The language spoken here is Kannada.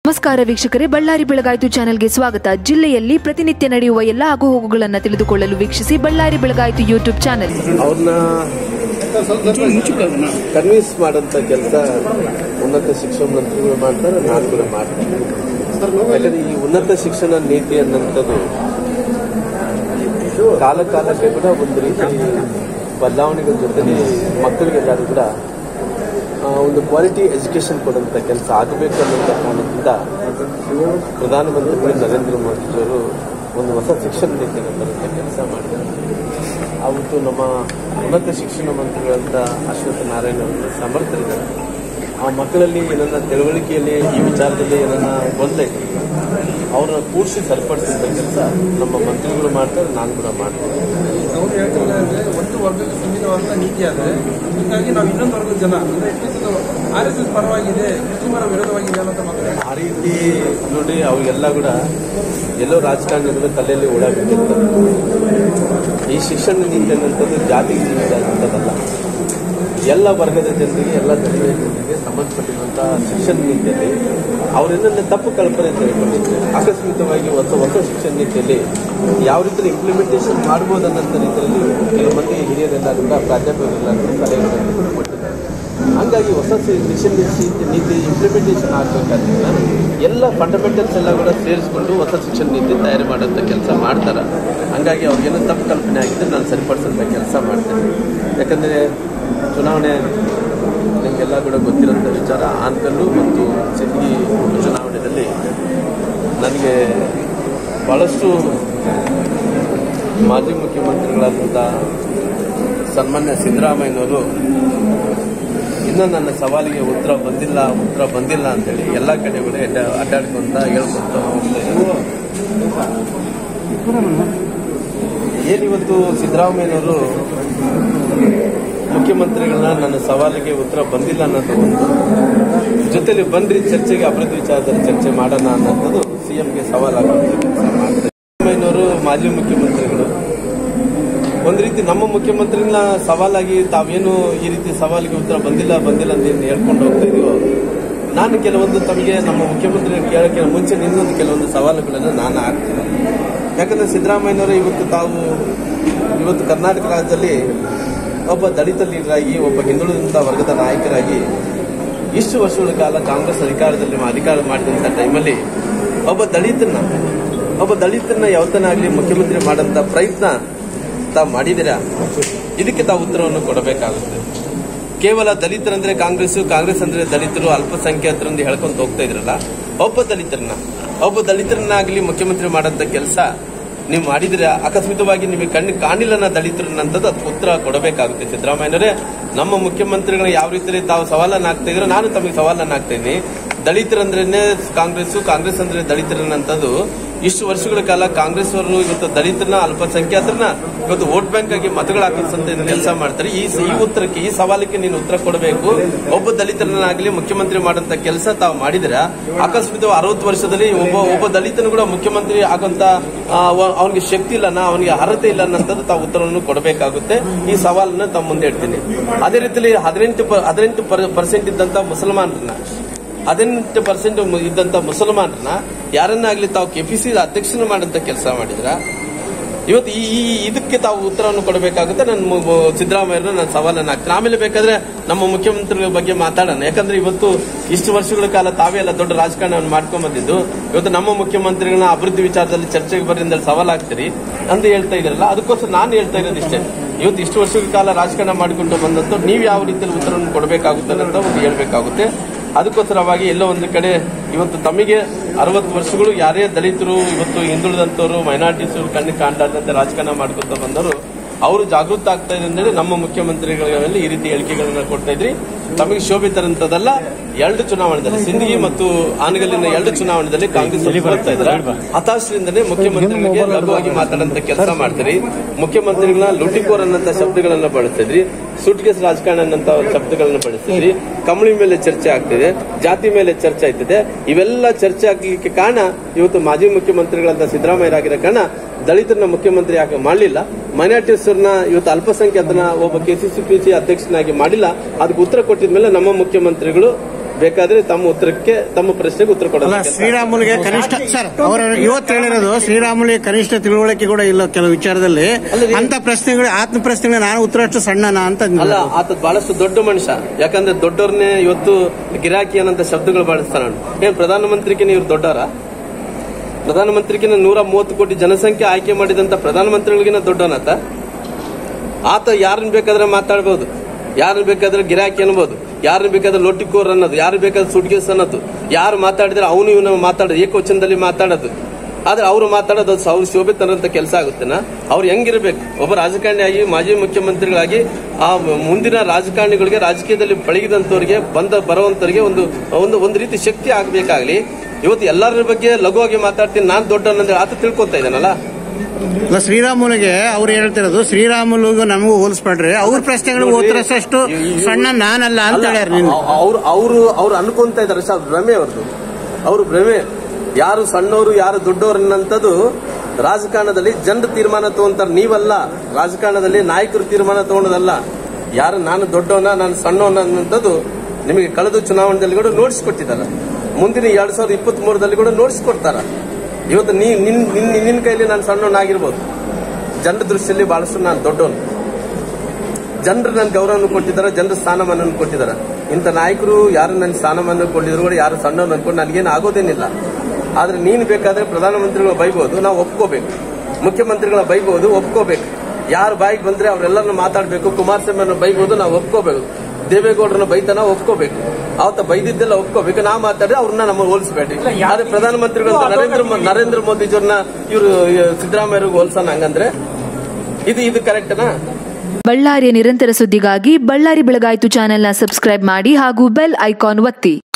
ನಮಸ್ಕಾರ ವೀಕ್ಷಕರೇ ಬಳ್ಳಾರಿ ಬೆಳಗಾಯಿತು ಚಾನೆಲ್ಗೆ ಸ್ವಾಗತ ಜಿಲ್ಲೆಯಲ್ಲಿ ಪ್ರತಿನಿತ್ಯ ನಡೆಯುವ ಎಲ್ಲ ಆಗುಹೋಗುಗಳನ್ನು ತಿಳಿದುಕೊಳ್ಳಲು ವೀಕ್ಷಿಸಿ ಬಳ್ಳಾರಿ ಬೆಳಗಾಯಿತು ಯೂಟ್ಯೂಬ್ ಚಾನೆಲ್ ಅವ್ರನ್ನ ಕನ್ವಿನ್ಸ್ ಮಾಡೋಂಥ ಕೆಲಸ ಉನ್ನತ ಶಿಕ್ಷಣ ಮಂತ್ರಿಗಳು ಮಾಡ್ತಾರೆ ನಾನು ಕೂಡ ಮಾಡ್ತೀನಿ ಯಾಕಂದ್ರೆ ಈ ಉನ್ನತ ಶಿಕ್ಷಣ ನೀತಿ ಅನ್ನೋಂಥದ್ದು ಕಾಲ ಕಾಲಕ್ಕೆ ಕೂಡ ಒಂದು ರೀತಿ ಬದಲಾವಣೆಗಳ ಜೊತೆಗೆ ಮಕ್ಕಳಿಗೆಲ್ಲರೂ ಕೂಡ ಆ, ಒಂದು ಕ್ವಾಲಿಟಿ ಎಜುಕೇಶನ್ ಕೊಡುವಂಥ ಕೆಲಸ ಆಗಬೇಕು ಅನ್ನೋಂಥ ಕಾರಣದಿಂದ ಪ್ರಧಾನಮಂತ್ರಿಗಳು ನರೇಂದ್ರ ಮೋದಿಜಿಯವರು ಒಂದು ಹೊಸ ಶಿಕ್ಷಣ ನೀತಿಯನ್ನು ತರುವಂಥ ಕೆಲಸ ಮಾಡಿದ್ದಾರೆ ಅವತ್ತು ನಮ್ಮ ಉನ್ನತ ಶಿಕ್ಷಣ ಮಂತ್ರಿಗಳಂತ ಅಶ್ವತ್ಥ ನಾರಾಯಣ ಅವರು ಸಮರ್ಥರಿದ್ದಾರೆ ಆ ಮಕ್ಕಳಲ್ಲಿ ಏನನ್ನ ತಿಳುವಳಿಕೆಯಲ್ಲಿ ಈ ವಿಚಾರದಲ್ಲಿ ಏನನ್ನ ಗೊಂದಲ ಇದೆ ಅವ್ರನ್ನ ಕೂಡಿಸಿ ಸರಿಪಡಿಸಿದ ಕೆಲಸ ನಮ್ಮ ಮಂತ್ರಿಗಳು ಮಾಡ್ತಾರೆ ನಾನು ಕೂಡ ಮಾಡ್ತೀನಿ ಅವ್ರು ಹೇಳ್ತಿರೋದಂದ್ರೆ ಒಂದು ವರ್ಗಕ್ಕೆ ಸೀಮಿತವಾದಂತ ನೀತಿ ಆದ್ರೆ ಹೀಗಾಗಿ ನಾವು ಇನ್ನೊಂದು ವರ್ಗದ ಜನ ಅಂದ್ರೆ ಆರ್ ಎಸ್ ಎಸ್ ಪರವಾಗಿದೆ ಮುಸ್ಲಿಮರ ವಿರೋಧವಾಗಿದೆ ಅನ್ನೋ ಮಾತಾಡ್ತಾರೆ ಆ ರೀತಿ ನೋಡಿ ಅವ್ರಿಗೆಲ್ಲ ಕೂಡ ಎಲ್ಲೋ ರಾಜಕಾರಣಿಗಳು ತಲೆಯಲ್ಲಿ ಓಡಾಡ್ತಿರ್ತಾರೆ ಈ ಶಿಕ್ಷಣ ನೀತಿ ಅನ್ನೋಂಥದ್ದು ಜಾತಿಗೆ ಸೀಮಿತವಾದಂಥದ್ದಲ್ಲ ಎಲ್ಲ ವರ್ಗದ ಜನರಿಗೆ ಎಲ್ಲ ಧರ್ಮದ ಜನರಿಗೆ ಸಂಬಂಧಪಟ್ಟಿರುವಂತಹ ಶಿಕ್ಷಣ ನೀತಿಯಲ್ಲಿ ಅವರೇನನ್ನ ತಪ್ಪು ಕಲ್ಪನೆ ತಿಳ್ಕೊಂಡಿದ್ರೆ ಆಕಸ್ಮಿಕವಾಗಿ ಹೊಸ ಹೊಸ ಶಿಕ್ಷಣ ನೀತಿಯಲ್ಲಿ ಯಾವ ರೀತಿ ಇಂಪ್ಲಿಮೆಂಟೇಷನ್ ಮಾಡ್ಬೋದು ಅನ್ನೋಂಥ ರೀತಿಯಲ್ಲಿ ಕೆಲವು ಮಂದಿ ಹಿರಿಯರೆಲ್ಲ ಕೂಡ ಪ್ರಾಧ್ಯಾಪಕರೆಲ್ಲ ಕೂಡ ಸಲಹೆಗಳನ್ನು ಕೊಟ್ಟಿದ್ದಾರೆ ಹಂಗಾಗಿ ಹೊಸ ಸಿ- ಶಿಕ್ಷಣ ನೀತಿ- ನೀತಿ ಇಂಪ್ಲಿಮೆಂಟೇಷನ್ ಆಗಬೇಕಾದ್ರೆ ಎಲ್ಲ ಫಂಡಮೆಂಟಲ್ಸ್ ಎಲ್ಲ ಕೂಡ ಸೇರಿಸ್ಕೊಂಡು ಹೊಸ ಶಿಕ್ಷಣ ನೀತಿ ತಯಾರು ಮಾಡೋಂಥ ಕೆಲಸ ಮಾಡ್ತಾರೆ ಹಂಗಾಗಿ ಅವ್ರಿಗೇನೋ ತಪ್ಪು ಕಲ್ಪನೆ ಆಗಿದ್ರೆ ನಾನು ಸರಿಪಡಿಸೋಂಥ ಕೆಲಸ ಮಾಡ್ತೇನೆ ಯಾಕಂದರೆ ಚುನಾವಣೆ ನಿಮಗೆಲ್ಲ ಕೂಡ ಗೊತ್ತಿರೋಂಥ ವಿಚಾರ ಆನ್ಕಲ್ಲು ಮತ್ತು ಸಿಂದಗಿ ಉಪಚುನಾವಣೆಯಲ್ಲಿ ನನಗೆ ಭಾಳಷ್ಟು ಮಾಜಿ ಮುಖ್ಯಮಂತ್ರಿಗಳಾದಂಥ ಸನ್ಮಾನ್ಯ ಸಿದ್ದರಾಮಯ್ಯನವರು ಇನ್ನೂ ನನ್ನ ಸವಾಲಿಗೆ ಉತ್ತರ ಬಂದಿಲ್ಲ ಉತ್ತರ ಬಂದಿಲ್ಲ ಅಂತೇಳಿ ಎಲ್ಲ ಕಡೆ ಕೂಡ ಅಡ್ಡ- ಅಡ್ಡಾಡ್ಕೊಂತ ಹೇಳ್ಕೊಂತ ಹೋಗ್ತಾ ಇದ್ದಾರೆ ಏನಿವತ್ತು ಸಿದ್ದರಾಮಯ್ಯನವರು ಮುಖ್ಯಮಂತ್ರಿಗಳನ್ನ ನನ್ನ ಸವಾಲಿಗೆ ಉತ್ತರ ಬಂದಿಲ್ಲ ಅನ್ನೋದು ಒಂದು ಜೊತೆಲಿ ಬಂದ್ರಿ ಚರ್ಚೆಗೆ ಅಭಿವೃದ್ಧಿ ವಿಚಾರದಲ್ಲಿ ಚರ್ಚೆ ಮಾಡೋಣ ಅನ್ನೋದು ಸಿಎಂಗೆ ಸವಾಲಾಗುವಂತ ಕೆಲಸ ಮಾಡ್ತಾರೆ ಸಿದ್ದರಾಮಯ್ಯನವರು ಮಾಜಿ ಮುಖ್ಯಮಂತ್ರಿಗಳು ಒಂದ್ ರೀತಿ ನಮ್ಮ ಮುಖ್ಯಮಂತ್ರಿನ ಸವಾಲಾಗಿ ತಾವೇನು ಈ ರೀತಿ ಸವಾಲಿಗೆ ಉತ್ತರ ಬಂದಿಲ್ಲ ಬಂದಿಲ್ಲ ಅಂತ ಏನ್ ಹೇಳ್ಕೊಂಡು ಹೋಗ್ತಾ ಇದೀವೋ ನಾನು ಕೆಲವೊಂದು ತಮಗೆ ನಮ್ಮ ಮುಖ್ಯಮಂತ್ರಿ ಕೇಳಕ್ಕೆ ಮುಂಚೆ ನಿನ್ನೊಂದು ಕೆಲವೊಂದು ಸವಾಲುಗಳನ್ನು ನಾನು ಹಾಕ್ತೀನಿ ಯಾಕಂದ್ರೆ ಸಿದ್ದರಾಮಯ್ಯನವರು ಇವತ್ತು ತಾವು ಇವತ್ತು ಕರ್ನಾಟಕ ರಾಜ್ಯದಲ್ಲಿ ಒಬ್ಬ ದಲಿತ ಲೀಡರ್ ಆಗಿ ಒಬ್ಬ ಹಿಂದುಳಿದಂತ ವರ್ಗದ ನಾಯಕರಾಗಿ ಇಷ್ಟು ವರ್ಷಗಳ ಕಾಲ ಕಾಂಗ್ರೆಸ್ ಅಧಿಕಾರದಲ್ಲಿ ಅಧಿಕಾರ ಮಾಡಿದಂತ ಟೈಮಲ್ಲಿ ಒಬ್ಬ ದಲಿತನ ಒಬ್ಬ ದಲಿತನ ಯಾವತ್ತನಾಗ್ಲಿ ಮುಖ್ಯಮಂತ್ರಿ ಮಾಡಂತ ಪ್ರಯತ್ನ ತಾವು ಮಾಡಿದಿರಾ ಇದಕ್ಕೆ ತಾವು ಉತ್ತರವನ್ನು ಕೊಡಬೇಕಾಗುತ್ತೆ ಕೇವಲ ದಲಿತರಂದ್ರೆ ಕಾಂಗ್ರೆಸ್ ಕಾಂಗ್ರೆಸ್ ಅಂದ್ರೆ ದಲಿತರು ಅಲ್ಪಸಂಖ್ಯಾತರು ಅಂತ ಹೇಳ್ಕೊಂತ ಹೋಗ್ತಾ ಇದ್ರಲ್ಲ ಒಬ್ಬ ದಲಿತರನ್ನ ಒಬ್ಬ ದಲಿತರನ್ನಾಗ್ಲಿ ಮುಖ್ಯಮಂತ್ರಿ ಮಾಡಂತ ಕೆಲಸ ನೀವು ಮಾಡಿದ್ರೆ ಅಕಸ್ಮಿತವಾಗಿ ನಿಮಗೆ ಕಣ್ಣು ಕಾಣಿಲ್ಲ ನಾ ದಲಿತರನ್ನಂತದ್ದು ಅದಕ್ಕೆ ಉತ್ತರ ಕೊಡಬೇಕಾಗುತ್ತೆ ಸಿದ್ದರಾಮಯ್ಯನವರೇ ನಮ್ಮ ಮುಖ್ಯಮಂತ್ರಿಗಳನ್ನ ಯಾವ ರೀತಿಯಲ್ಲಿ ತಾವು ಸವಾಲನ್ನ ಹಾಕ್ತಾ ಇದ್ರು ನಾನು ತಮಗೆ ಸವಾಲನ್ನ ಹಾಕ್ತೇನೆ ದಲಿತರಂದ್ರೇನೆ ಕಾಂಗ್ರೆಸ್ ಕಾಂಗ್ರೆಸ್ ಅಂದ್ರೆ ದಲಿತರನ್ನಂತದ್ದು ಇಷ್ಟು ವರ್ಷಗಳ ಕಾಲ ಕಾಂಗ್ರೆಸ್ ಅವರು ಇವತ್ತು ದಲಿತರನ್ನ ಅಲ್ಪಸಂಖ್ಯಾತರನ್ನ ಇವತ್ತು ವೋಟ್ ಬ್ಯಾಂಕ್ ಆಗಿ ಮತಗಳು ಹಾಕಿಸಂತ ಕೆಲಸ ಮಾಡ್ತಾರೆ ಈ ಈ ಉತ್ತರಕ್ಕೆ ಈ ಸವಾಲಿಗೆ ನೀನು ಉತ್ತರ ಕೊಡಬೇಕು ಒಬ್ಬ ದಲಿತರನ್ನಾಗಲಿ ಮುಖ್ಯಮಂತ್ರಿ ಮಾಡಂತ ಕೆಲಸ ತಾವು ಮಾಡಿದಿರ ಅಕಸ್ಮಿತ ಅರವತ್ತು ವರ್ಷದಲ್ಲಿ ಒಬ್ಬ ಒಬ್ಬ ದಲಿತನು ಕೂಡ ಮುಖ್ಯಮಂತ್ರಿ ಆಗಂತ ಅವನಿಗೆ ಶಕ್ತಿ ಇಲ್ಲ ಅವನಿಗೆ ಅರ್ಹತೆ ಇಲ್ಲ ಅನ್ನೋಂಥದ್ದು ತಾವು ಉತ್ತರವನ್ನು ಕೊಡಬೇಕಾಗುತ್ತೆ ಈ ಸವಾಲನ್ನ ತಮ್ಮ ಮುಂದೆ ಇಡ್ತೀನಿ ಅದೇ ರೀತಿಯಲ್ಲಿ ಹದಿನೆಂಟು ಪ- ಹದಿನೆಂಟು ಪರ್ಸೆಂಟ್ ಇದ್ದಂತ ಮುಸಲ್ಮಾನರನ್ನ ಹದಿನೆಂಟು ಪರ್ಸೆಂಟ್ ಇದ್ದಂತ ಮುಸಲ್ಮಾನರನ್ನ ಯಾರನ್ನಾಗ್ಲಿ ತಾವು ಕೆಪಿಸಿ ಅಧ್ಯಕ್ಷನ ಮಾಡಂತ ಕೆಲಸ ಮಾಡಿದ್ರ ಇವತ್ತು ಈ ಈ ಇದಕ್ಕೆ ತಾವು ಉತ್ತರವನ್ನು ಕೊಡಬೇಕಾಗುತ್ತೆ ನನ್ನ ಮು- ಸಿದ್ದರಾಮಯ್ಯರು ನನ್ನ ಸವಾಲನ್ನು ಹಾಕ್ತೀನಿ ಆಮೇಲೆ ಬೇಕಾದ್ರೆ ನಮ್ಮ ಮುಖ್ಯಮಂತ್ರಿಗಳ ಬಗ್ಗೆ ಮಾತಾಡೋಣ ಯಾಕಂದ್ರೆ ಇವತ್ತು ಇಷ್ಟು ವರ್ಷಗಳ ಕಾಲ ತಾವೇ ಎಲ್ಲ ದೊಡ್ಡ ರಾಜಕಾರಣವನ್ನು ಮಾಡ್ಕೊಂಡ್ ಬಂದಿದ್ದು ಇವತ್ತು ನಮ್ಮ ಮುಖ್ಯಮಂತ್ರಿಗಳನ್ನ ಅಭಿವೃದ್ಧಿ ವಿಚಾರದಲ್ಲಿ ಚರ್ಚೆಗೆ ಬರಿಂದ ಸವಾಲ್ ಹಾಕ್ತೀರಿ ಅಂತ ಹೇಳ್ತಾ ಇದ್ರಲ್ಲ ಅದಕ್ಕೋಸ್ಕರ ನಾನು ಹೇಳ್ತಾ ಇರೋದು ಇಷ್ಟೇ ಇವತ್ತು ಇಷ್ಟು ವರ್ಷಗಳ ಕಾಲ ರಾಜಕಾರಣ ಮಾಡಿಕೊಂಡು ಬಂದಂತ ನೀವು ಯಾವ ರೀತಿಯಲ್ಲಿ ಉತ್ತರವನ್ನು ಕೊಡಬೇಕಾಗುತ್ತೆ ಅಂತ ಒಂದು ಹೇಳ್ಬೇಕಾಗುತ್ತೆ ಅದಕ್ಕೋಸ್ಕರವಾಗಿ ಎಲ್ಲೋ ಒಂದು ಕಡೆ ಇವತ್ತು ತಮಗೆ ಅರವತ್ತು ವರ್ಷಗಳು ಯಾರೇ ದಲಿತರು ಇವತ್ತು ಹಿಂದುಳಿದಂತವರು ಮೈನಾರಿಟೀಸ್ ಕಣ್ಣಿಗೆ ಕಾಣ್ಲಾರ್ದಂತೆ ರಾಜಕಾರಣ ಮಾಡ್ಕೊತ ಬಂದವರು ಅವರು ಜಾಗೃತ ಆಗ್ತಾ ಇದೆ ಅಂದ್ರೆ ನಮ್ಮ ಮುಖ್ಯಮಂತ್ರಿಗಳಲ್ಲಿ ಈ ರೀತಿ ಹೇಳಿಕೆಗಳನ್ನ ಕೊಡ್ತಾ ಇದ್ರಿ ತಮಗೆ ಶೋಭೆ ತರಂತದಲ್ಲ ಎರಡು ಚುನಾವಣೆಯಲ್ಲಿ ಸಿಂದಗಿ ಮತ್ತು ಆನಗಲ್ಲಿನ ಎರಡು ಚುನಾವಣೆಯಲ್ಲಿ ಕಾಂಗ್ರೆಸ್ ಅವರು ಬರ್ತಾ ಇದ್ದಾರೆ ಹತಾಶರಿಂದನೇ ಮುಖ್ಯಮಂತ್ರಿಗಳಿಗೆ ಲಘುವಾಗಿ ಮಾತಾಡಂತ ಕೆಲಸ ಮಾಡ್ತೀರಿ ಮುಖ್ಯಮಂತ್ರಿಗಳನ್ನ ಲುಟಿಕೋರ್ ಅನ್ನಂತ ಶಬ್ದಗಳನ್ನ ಬಳಸ್ತಿದ್ರಿ ಸುಟ್ಕೇಸ್ ರಾಜಕಾರಣ ಅನ್ನಂತ ಶಬ್ದಗಳನ್ನ ಬಳಸ್ತಿದ್ರಿ ಕಂಬಳಿ ಮೇಲೆ ಚರ್ಚೆ ಆಗ್ತಿದೆ ಜಾತಿ ಮೇಲೆ ಚರ್ಚೆ ಆಗ್ತಿದೆ ಇವೆಲ್ಲ ಚರ್ಚೆ ಆಗ್ಲಿಕ್ಕೆ ಕಾರಣ ಇವತ್ತು ಮಾಜಿ ಮುಖ್ಯಮಂತ್ರಿಗಳಂತ ಸಿದ್ದರಾಮಯ್ಯರಾಗಿರೋ ಕಾರಣ ದಲಿತರನ್ನ ಮುಖ್ಯಮಂತ್ರಿ ಯಾಕೆ ಮಾಡಲಿಲ್ಲ ಮೈನಾರಿಟೀಸ್ನ ಇವತ್ತು ಅಲ್ಪಸಂಖ್ಯಾತನ ಒಬ್ಬ ಕೆಸಿಸಿಪಿಸಿ ಅಧ್ಯಕ್ಷನಾಗಿ ಮಾಡಿಲ್ಲ ಅದಕ್ಕೆ ಉತ್ತರ ಕೊಟ್ಟಿದ ಮೇಲೆ ನಮ್ಮ ಮುಖ್ಯಮಂತ್ರಿಗಳು ಬೇಕಾದ್ರೆ ತಮ್ಮ ಉತ್ತರಕ್ಕೆ ತಮ್ಮ ಪ್ರಶ್ನೆಗೆ ಉತ್ತರ ಅಲ್ಲ ಕೊಡಲ್ಲ ಶ್ರೀರಾಮುಲಿಗೆ ಕನಿಷ್ಠ ಸರ್ ಅವರು ಇವತ್ತು ಹೇಳಿರೋದು ಶ್ರೀರಾಮುಲಿಗೆ ಕನಿಷ್ಠ ತಿಳುವಳಿಕೆ ಕೂಡ ಇಲ್ಲ ಕೆಲವು ವಿಚಾರದಲ್ಲಿ ಅಲ್ಲರಿ- ಅಂತ ಪ್ರಶ್ನೆಗಳು ಆತ್ಮ ಪ್ರಶ್ನೆಗಳು ನಾನು ಉತ್ತರ ಅಷ್ಟು ಸಣ್ಣನ ಅಂತ ಅಲ್ಲ ಆತ ಬಹಳಷ್ಟು ದೊಡ್ಡ ಮನುಷ್ಯ ಯಾಕಂದ್ರೆ ದೊಡ್ಡವ್ರನ್ನೇ ಇವತ್ತು ಗಿರಾಕಿ ಅನ್ನಂತ ಶಬ್ದಗಳು ಬಳಸ್ತಾನ ಏನ್ ಪ್ರಧಾನಮಂತ್ರಿಗಿನ ಇವ್ರು ದೊಡ್ಡವರ ಪ್ರಧಾನಮಂತ್ರಿಗಿನ ನೂರ ಮೂವತ್ತು ಕೋಟಿ ಜನಸಂಖ್ಯೆ ಆಯ್ಕೆ ಮಾಡಿದಂತ ಪ್ರಧಾನಮಂತ್ರಿಗಳಿಗಿನ ದೊಡ್ಡವನತ ಆತ ಯಾರನ್ನ ಬೇಕಾದ್ರೆ ಮಾತಾಡ್ಬೋದು ಯಾರನ್ನ ಬೇಕಾದ್ರೆ ಗಿರಾಕಿ ಅನ್ಬೋದು ಯಾರನ್ನ ಬೇಕಾದ್ರೆ ಲೊಟ್ಟಿಕೋರ್ ಅನ್ನೋದು ಯಾರು ಬೇಕಾದ್ರೆ ಸುಡ್ಗೇಸ್ ಅನ್ನೋದು ಯಾರು ಮಾತಾಡಿದ್ರೆ ಅವನು ಇವನು ಮಾತಾಡೋದು ಏಕವಚನದಲ್ಲಿ ಮಾತಾಡೋದು ಆದ್ರೆ ಅವರು ಮಾತಾಡೋದು ಅದು ಅವ್ರು ಶೋಭೆ ತರಂತ ಕೆಲಸ ಆಗುತ್ತೆನಾ ಅವ್ರು ಹೆಂಗಿರ್ಬೇಕು ಒಬ್ಬ ರಾಜಕಾರಣಿಯಾಗಿ ಮಾಜಿ ಮುಖ್ಯಮಂತ್ರಿಗಳಾಗಿ ಆ ಮುಂದಿನ ರಾಜಕಾರಣಿಗಳಿಗೆ ರಾಜಕೀಯದಲ್ಲಿ ಪಳಗಿದಂತವ್ರಿಗೆ ಬಂದ ಬರುವಂತವ್ರಿಗೆ ಒಂದು ಒಂದು ಒಂದು ರೀತಿ ಶಕ್ತಿ ಆಗ್ಬೇಕಾಗ್ಲಿ ಇವತ್ತು ಎಲ್ಲರ ಬಗ್ಗೆ ಲಘುವಾಗಿ ಮಾತಾಡ್ತೀನಿ ನಾನ್ ದೊಡ್ಡ ಅನ್ನೋದು ಆತ ತಿಳ್ಕೊತಾ ಇದ್ದಾನಲ್ಲ ಅಲ್ಲ ಶ್ರೀರಾಮುಲಿಗೆ ಅವ್ರು ಹೇಳ್ತಿರೋದು ಶ್ರೀರಾಮುಲಿಗೂ ನಮಗೂ ಹೋಲಿಸ್ಬೇಡ್ರಿ ಅವ್ರ ಪ್ರಶ್ನೆಗಳಿಗೆ ಉತ್ತರಿಸಷ್ಟು ಸಣ್ಣ ನಾನಲ್ಲ ಅಂತ ಹೇಳ್ಯಾರ ನಿನ್ನೆ ಅವ್ರು ಅವರು ಅವ್ರು ಅನ್ಕೊಂತ ಇದಾರೆ ಸರ್ ಭ್ರಮೆ ಅವ್ರದ್ದು ಅವ್ರು ಭ್ರಮೆ ಯಾರು ಸಣ್ಣವರು ಯಾರು ದೊಡ್ಡವರು ಅನ್ನಂಥದ್ದು ರಾಜಕಾರಣದಲ್ಲಿ ಜನರು ತೀರ್ಮಾನ ತಗೊಂತಾರೆ ನೀವಲ್ಲ ರಾಜಕಾರಣದಲ್ಲಿ ನಾಯಕರು ತೀರ್ಮಾನ ತಗೊಳ್ಳೋದಲ್ಲ ಯಾರು ನಾನು ದೊಡ್ಡವನ ನಾನು ಸಣ್ಣವನ ಅನ್ನೋಂಥದ್ದು ನಿಮಗೆ ಕಳೆದ ಚುನಾವಣೆಯಲ್ಲಿ ಕೂಡ ನೋಡಿಸ್ಕೊಟ್ಟಿದ್ದಾರೆ ಮುಂದಿನ ಎರಡ್ ಸಾವಿರದ ಇಪ್ಪತ್ತ್ ಮೂರದಲ್ಲಿ ಕೂಡ ನೋಡಿಸ್ಕೊಡ್ತಾರ ಇವತ್ತು ನೀ ನಿನ್ ನಿನ್ ನಿನ್ ಕೈಲಿ ನಾನು ಸಣ್ಣವನಾಗಿರ್ಬೋದು ಜನರ ದೃಷ್ಟಿಯಲ್ಲಿ ಬಹಳಷ್ಟು ನಾನು ದೊಡ್ಡವನು ಜನರು ನನ್ನ ಗೌರವವನ್ನು ಕೊಟ್ಟಿದ್ದಾರೆ ಜನರು ಸ್ಥಾನಮಾನ ಕೊಟ್ಟಿದ್ದಾರೆ ಇಂಥ ನಾಯಕರು ಯಾರು ನನ್ನ ಸ್ಥಾನಮಾನ ಕೊಟ್ಟಿದ್ರು ಕೂಡ ಯಾರು ಸಣ್ಣವ್ರು ಅನ್ಕೊಂಡು ನನಗೇನು ಆಗೋದೇನಿಲ್ಲ ಆದ್ರೆ ನೀನು ಬೇಕಾದ್ರೆ ಪ್ರಧಾನಮಂತ್ರಿಗಳ ಬೈಬೋದು ನಾವು ಒಪ್ಕೋಬೇಕು ಮುಖ್ಯಮಂತ್ರಿಗಳ ಬೈಬೋದು ಒಪ್ಕೋಬೇಕು ಯಾರು ಬಾಯಿಗೆ ಬಂದ್ರೆ ಅವರೆಲ್ಲರನ್ನು ಮಾತಾಡಬೇಕು ಕುಮಾರಸ್ವಾಮಿಯನ್ನು ಬೈಬೋದು ನಾವು ಒಪ್ಕೋಬೇಕು ದೇವೇಗೌಡರನ್ನ ಬೈತಾನ ಒಪ್ಕೋಬೇಕು ಅವತ್ತ ಬೈದಿದ್ದೆಲ್ಲ ಒಪ್ಕೋಬೇಕು ನಾ ಮಾತಾಡಿದ್ರೆ ಅವ್ರನ್ನ ನಮ್ಮ ಹೋಲಿಸಬೇಡಿ ಆದ್ರೆ ಪ್ರಧಾನಮಂತ್ರಿಗಳು ನರೇಂದ್ರ ಮೋ- ನರೇಂದ್ರ ಮೋದಿಜಿಯವ್ರನ್ನ ಇವರು ಸಿದ್ದರಾಮಯ್ಯರಿಗೆ ಹೋಲ್ಸೋಣ ಹಂಗಂದ್ರೆ ಇದು ಇದು ಕರೆಕ್ಟ್ನಾ ಬಳ್ಳಾರಿಯ ನಿರಂತರ ಸುದ್ದಿಗಾಗಿ ಬಳ್ಳಾರಿ ಬೆಳಗಾಯಿತು ಚಾನೆಲ್ನ ಸಬ್ಸ್ಕ್ರೈಬ್ ಮಾಡಿ ಹಾಗೂ ಬೆಲ್ ಐಕಾನ್ ಒತ್ತಿ